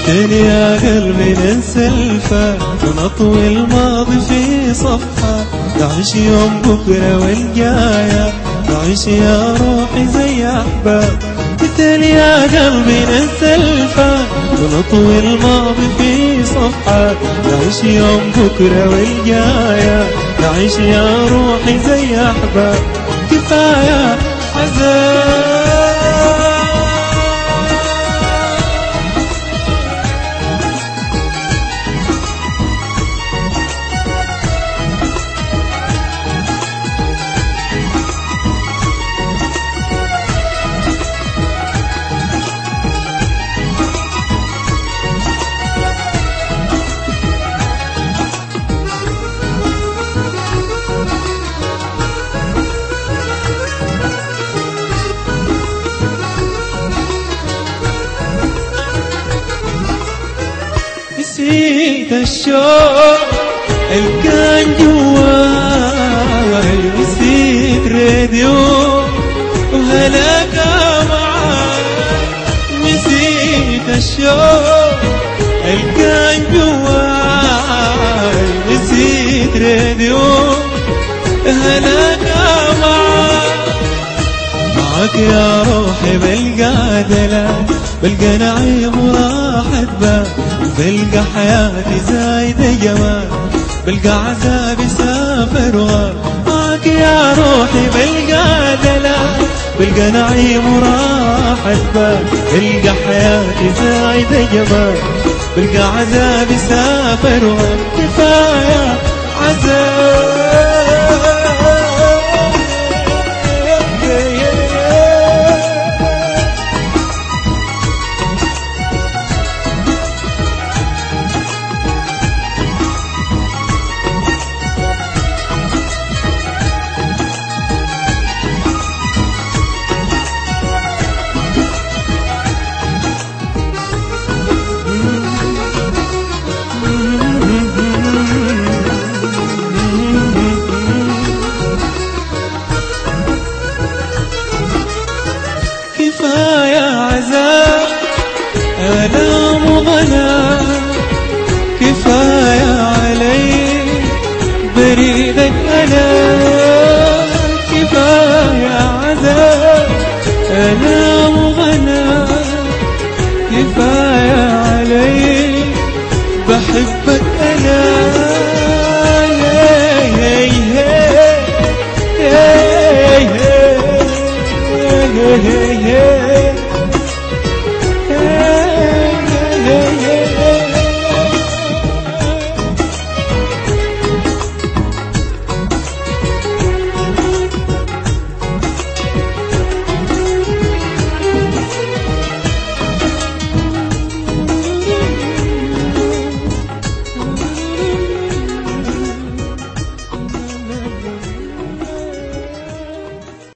قلتلي يا قلبي ننسى الفات ونطوي الماضي في صفحة نعيش يوم بكرة والجاية نعيش يا روحي زي أحباب قلتلي يا قلبي ننسى الفات ونطوي الماضي في صفحة نعيش يوم بكرة والجاية نعيش يا روحي زي أحباب كفاية حزن نسيت الشوق اللي كان جواي نسيت راديو وهلاك معاي نسيت الشوق اللي كان جواي نسيت راديو هلاك معاي معاك يا روحي بلقى دلال بلقى نعيم وراحة بال بلقى حياتي زايدة جمال بلقى عذابي سافر وغال معاك يا روحي بلقى دلال بلقى نعيم وراحة بال بلقى حياتي زايدة جمال بلقى عذابي سافر وغال كفاية عذاب كفاية